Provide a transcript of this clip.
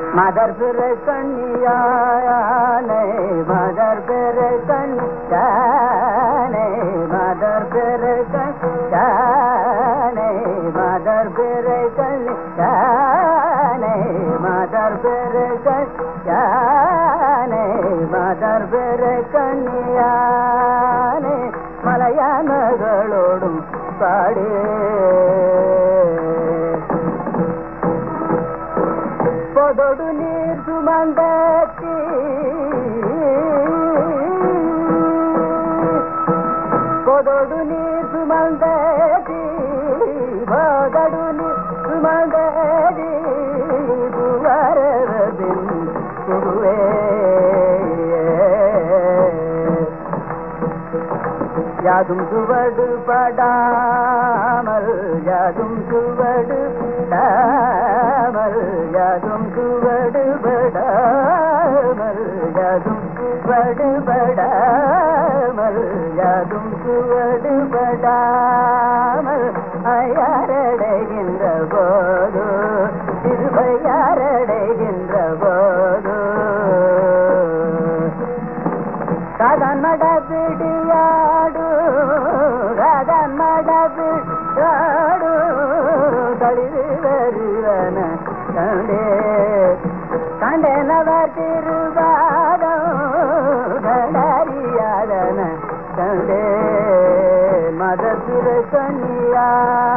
mother பிற கண்ணியானே mother பிற கண்ணியானே mother பிற கண்ணியானே மதர் பிற கண்ணியானே மதர் பிற கண்ணியானே மதர் பிற கண்ணியானே மலையானகளோடும் பாடே பொதொடு நீர் சுமந்தத்தி பொதொடு நீர் சுமந்ததி பொதொடு நீர் சுமந்ததி புவரவின் குருவே யாதும் சுவடு படாமல் யாதும் சுவடு படாமல் யாதும் சுவடு படாமல் யாதும் சுவடு படாமல் யாதும் சுவடு படாமல் அயாரடைகின்ற போது திருவையாரடைகின்ற போது கதன் மடபிடியாடு கதன் மடபிடியாடு கழிவு வருவன கண்டே கண்டனவர் திருவாதம் கடறியாதன கண்டே மத திரு கண்ணியா